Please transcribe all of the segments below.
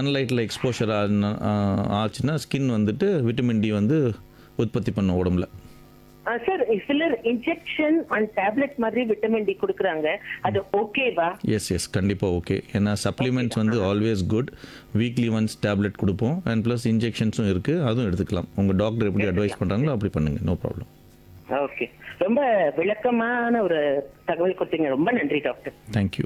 சன்லைட்டில் exposure ஆச்சுன்னா skin வந்துட்டு vitamin D வந்து உற்பத்தி பண்ணும் உடம்புல சார் சிலர் இன்ஜெக்ஷன் அண்ட் டேப்லெட் மாதிரி விட்டமின் டி கொடுக்குறாங்க அது ஓகேவா எஸ் எஸ் கண்டிப்பாக ஓகே ஏன்னா சப்ளிமெண்ட்ஸ் வந்து always good weekly once tablet கொடுப்போம் அண்ட் ப்ளஸ் இன்ஜெக்ஷன்ஸும் இருக்குது அதுவும் எடுத்துக்கலாம் உங்கள் டாக்டர் எப்படி அட்வைஸ் பண்ணுறாங்களோ அப்படி பண்ணுங்கள் நோ ப்ராப்ளம் ஓகே ரொம்ப விளக்கமான ஒரு தகவல் கொடுத்தீங்க ரொம்ப நன்றி டாக்டர் தேங்க்யூ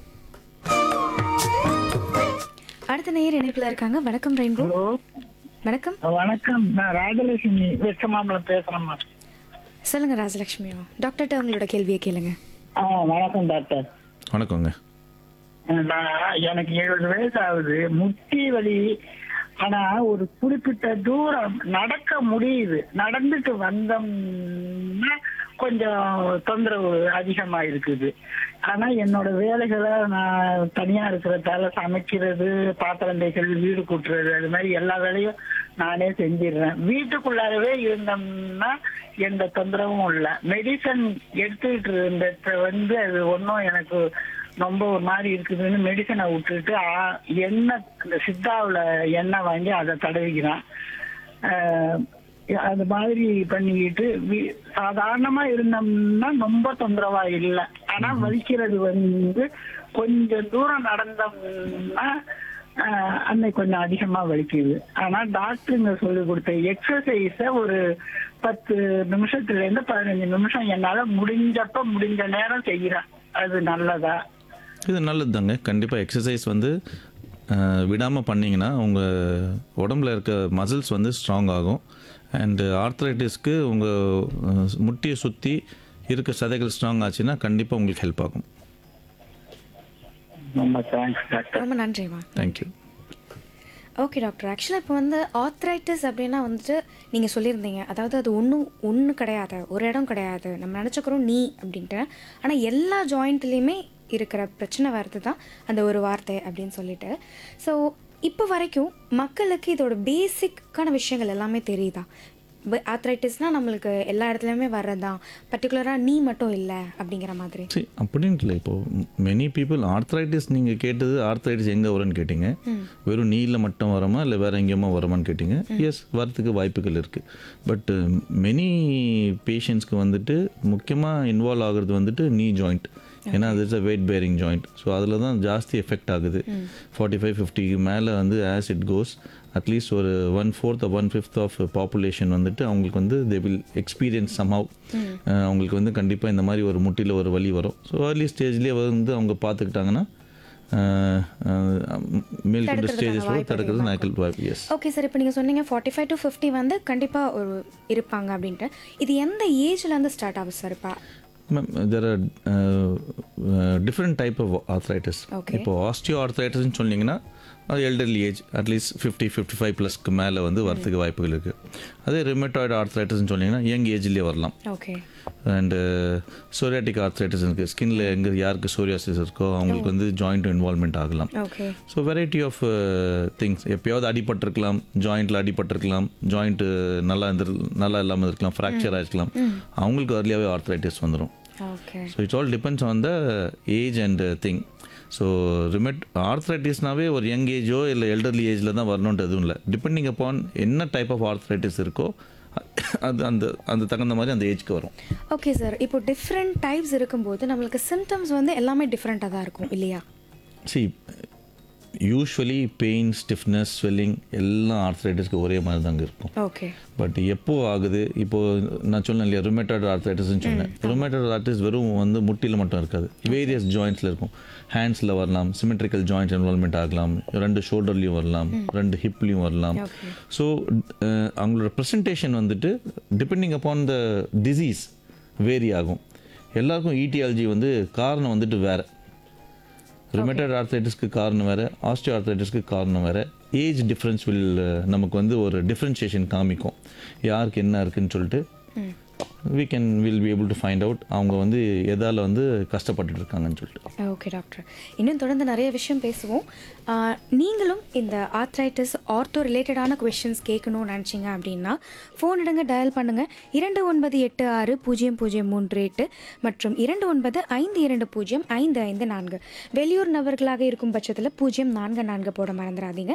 அடுத்த நேயர் இணைப்புல இருக்காங்க வணக்கம் ரெயின்போ ஹலோ வணக்கம் வணக்கம் நான் ராஜலட்சுமி வெச்சமாமலம் பேசுறேம்மா சொல்லுங்க ராஜலட்சுமியோ டாக்டர்கிட்ட உங்களோட கேள்வியை கேளுங்க ஆ வணக்கம் டாக்டர் வணக்கங்க நான் எனக்கு எழுபது வயசு ஆகுது முட்டி வலி ஆனா ஒரு குறிப்பிட்ட தூரம் நடக்க முடியுது நடந்துட்டு வந்தோம்னா கொஞ்சம் தொந்தரவு அதிகமா இருக்குது ஆனா என்னோட வேலைகளை நான் தனியா இருக்கிறதால சமைக்கிறது பாத்திரம் தேய்க்கிறது வீடு கூட்டுறது அது மாதிரி எல்லா வேலையும் நானே செஞ்சிடுறேன் வீட்டுக்குள்ளாரவே இருந்தோம்னா எந்த தொந்தரவும் இல்லை மெடிசன் எடுத்துக்கிட்டு இருந்தத வந்து அது ஒன்றும் எனக்கு ரொம்ப ஒரு மாதிரி இருக்குதுன்னு மெடிசனை விட்டுட்டு ஆ- எண்ணெய் இந்த சித்தாவில் எண்ணெய் வாங்கி அதை தடவிக்கிறேன் ஆஹ் அது மாதிரி பண்ணிக்கிட்டு வீ- சாதாரணமா இருந்தோம்னா ரொம்ப தொந்தரவா இல்லை ஆனா வலிக்கிறது வந்து கொஞ்சம் தூரம் நடந்தோம்னா ஆஹ் அன்னைக்கு கொஞ்சம் அதிகமா வலிக்குது ஆனா டாக்டருங்க சொல்லி கொடுத்த எக்ஸசைஸ ஒரு பத்து நிமிஷத்துல இருந்து பதினஞ்சு நிமிஷம் என்னால முடிஞ்சப்ப முடிஞ்ச நேரம் செய்யறேன் அது நல்லதா இது நல்லது தாங்க கண்டிப்பாக எக்ஸசைஸ் வந்து விடாமல் பண்ணிங்கன்னா உங்கள் உடம்புல இருக்க மசில்ஸ் வந்து ஸ்ட்ராங் ஆகும் அண்டு ஆர்த்ரைட்டிஸ்க்கு உங்கள் முட்டியை சுற்றி இருக்க சதைகள் ஸ்ட்ராங் ஆச்சுன்னா கண்டிப்பாக உங்களுக்கு ஹெல்ப் ஆகும் ரொம்ப தேங்க்ஸ் டாக்டர் ரொம்ப நன்றிமா தேங்க்யூ ஓகே டாக்டர் ஆக்சுவலாக இப்போ வந்து ஆர்த்ரைட்டிஸ் அப்படின்னா வந்துட்டு நீங்கள் சொல்லியிருந்தீங்க அதாவது அது ஒன்றும் ஒன்று கிடையாது ஒரு இடம் கிடையாது நம்ம நினச்சிக்கிறோம் நீ அப்படின்ட்டு ஆனால் எல்லா ஜாயிண்ட்லேயுமே இருக்கிற பிரச்சனை வர்றது தான் அந்த ஒரு வார்த்தை அப்படின்னு சொல்லிட்டு ஸோ இப்போ வரைக்கும் மக்களுக்கு இதோட பேசிக்கான விஷயங்கள் எல்லாமே தெரியுதா ஆர்த்ரைட்டிஸ்னால் நம்மளுக்கு எல்லா இடத்துலையுமே வர்றது தான் பர்டிகுலராக நீ மட்டும் இல்லை அப்படிங்கிற மாதிரி சரி அப்படின்ட்டு இல்லை இப்போது மெனி பீப்புள் ஆர்த்ரைட்டிஸ் நீங்கள் கேட்டது ஆர்த்ரைட்டிஸ் எங்கே வரும்னு கேட்டிங்க வெறும் நீல மட்டும் வரமா இல்லை வேறு எங்கேயுமா வருமான்னு கேட்டிங்க எஸ் வரத்துக்கு வாய்ப்புகள் இருக்குது பட் மெனி பேஷண்ட்ஸ்க்கு வந்துட்டு முக்கியமாக இன்வால்வ் ஆகுறது வந்துட்டு நீ ஜாயிண்ட் ஏன்னா அது is a weight bearing joint so அதில் தான் ஜாஸ்தி எஃபெக்ட் ஆகுது ஃபார்ட்டி ஃபைவ் ஃபிஃப்டிக்கு மேலே வந்து ஆஸ் இட் கோஸ் அட்லீஸ்ட் ஒரு one fourth one fifth of population வந்துட்டு அவங்களுக்கு வந்து தே வில் எக்ஸ்பீரியன்ஸ் சம்ஹவ் அவங்களுக்கு வந்து கண்டிப்பாக இந்த மாதிரி ஒரு முட்டியில் ஒரு வலி வரும் ஸோ ஏர்லி ஸ்டேஜ்லேயே வந்து அவங்க பார்த்துக்கிட்டாங்கன்னா மேல் கொண்டு ஸ்டேஜஸ் தடுக்கிறது நாய்க்கல் வாய்ப்பு எஸ் ஓகே சார் இப்போ நீங்கள் சொன்னீங்க ஃபார்ட்டி ஃபைவ் டு ஃபிஃப்டி வந்து கண்டிப்பாக ஒரு இருப்பாங்க அப்படின்ட்டு இது எந்த ஏஜ்லேருந்து ஸ்டார்ட் ஆகும் சார் இப்போ ma'am there are different type of arthritis Okay. இப்போ ஆஸ்டியோ ஆர்த்ரைட்டிஸ்னு சொன்னீங்கன்னா அது elderly age at least fifty fifty five ப்ளஸ்க்கு மேலே வந்து வரதுக்கு வாய்ப்புகள் இருக்குது அதே ரிமேட்டாய்டு ஆர்த்ரைட்டிஸ்னு சொன்னீங்கன்னா யங் ஏஜ்லேயே வரலாம் ஓகே அண்டு சோரியாட்டிக் ஆர்த்ரைட்டிஸ் இருக்குது ஸ்கின்ல எங்கே யாருக்கு சோரியாசிஸ் இருக்கோ அவங்களுக்கு வந்து ஜாயிண்ட் இன்வால்மெண்ட் ஆகலாம் okay so variety of things எப்பயாவது அடிபட்டிருக்கலாம் ஜாயிண்ட்டில் அடிபட்டிருக்கலாம் ஜாயிண்ட்டு நல்லா இருந்து நல்லா இல்லாமல் இருக்கலாம் ஃப்ராக்சர் ஆகிருக்கலாம் அவங்களுக்கு அர்லியாகவே ஆர்த்ரைட்டிஸ் வந்துடும் okay so it's all depends on the age and thing so rheumatoid ஆர்த்ரைட்டிஸ்னாவே ஒரு யங் ஏஜோ இல்லை எல்டர்லி ஏஜில் தான் வரணுன்ட்டு எதுவும் இல்லை டிபெண்டிங் அப்பான் என்ன டைப் ஆஃப் ஆர்த்ரைட்டிஸ் இருக்கோ அது அந்த அந்த தகுந்த மாதிரி அந்த ஏஜ்க்கு வரும் ஓகே சார் இப்போ டிஃப்ரெண்ட் டைப்ஸ் இருக்கும்போது நம்மளுக்கு சிம்டம்ஸ் வந்து எல்லாமே டிஃப்ரெண்ட்டாக தான் இருக்கும் இல்லையா see usually pain stiffness swelling எல்லாம் ஆர்த்ரைட்டிஸ்க்கு ஒரே மாதிரி தாங்க இருக்கும் ஓகே பட் எப்போ ஆகுது இப்போ நான் சொன்னேன் இல்லையா ருமேட்டட் ஆர்த்ரைட்டிஸ்னு சொன்னேன் ருமேட்டட் ஆர்த்ரைட்டிஸ் வெறும் வந்து முட்டியில் மட்டும் இருக்காது வேரியஸ் ஜாயிண்ட்ஸில் இருக்கும் ஹேண்ட்ஸில் வரலாம் சிமெட்ரிக்கல் ஜாயிண்ட் இன்வால்மெண்ட் ஆகலாம் ரெண்டு ஷோல்டர்லையும் வரலாம் ரெண்டு ஹிப்லையும் வரலாம் Okay. ஸோ அவங்களோட ப்ரெசன்டேஷன் வந்துட்டு depending upon the disease vary ஆகும் எல்லாருக்கும் ஈட்டியாலஜி வந்து காரணம் வந்துட்டு வேறு ரிமேட்டட் ஆர்த்ரைட்டிஸ்க்கு காரணம் வேறு ஆஸ்டியோ ஆர்த்ரைட்டிஸ்க்கு காரணம் வேறு ஏஜ் டிஃப்ரென்ஸ் வில் நமக்கு வந்து ஒரு டிஃப்ரென்ஷியேஷன் காமிக்கும் யாருக்கு என்ன இருக்குன்னு சொல்லிட்டு we can will be able to find out அவங்க வந்து எதால் வந்து கஷ்டப்பட்டுட்டு இருக்காங்கன்னு சொல்லிட்டு ஓகே டாக்டர் இன்னும் தொடர்ந்து நிறைய விஷயம் பேசுவோம் ஆஹ், நீங்களும் இந்த ஆர்த்ரைட்டிஸ் ஆர்த்தோ ரிலேட்டடான கொஷின்ஸ் கேட்கணும்னு நினச்சிங்க அப்படின்னா ஃபோன் எடுங்க டயல் பண்ணுங்க இரண்டு ஒன்பது எட்டு ஆறு பூஜ்ஜியம் பூஜ்ஜியம் மூன்று எட்டு மற்றும் இரண்டு ஒன்பது ஐந்து இரண்டு பூஜ்ஜியம் ஐந்து ஐந்து நான்கு வெளியூர் நபர்களாக இருக்கும் பட்சத்தில் பூஜ்ஜியம் நான்கு நான்கு போட மறந்துடாதீங்க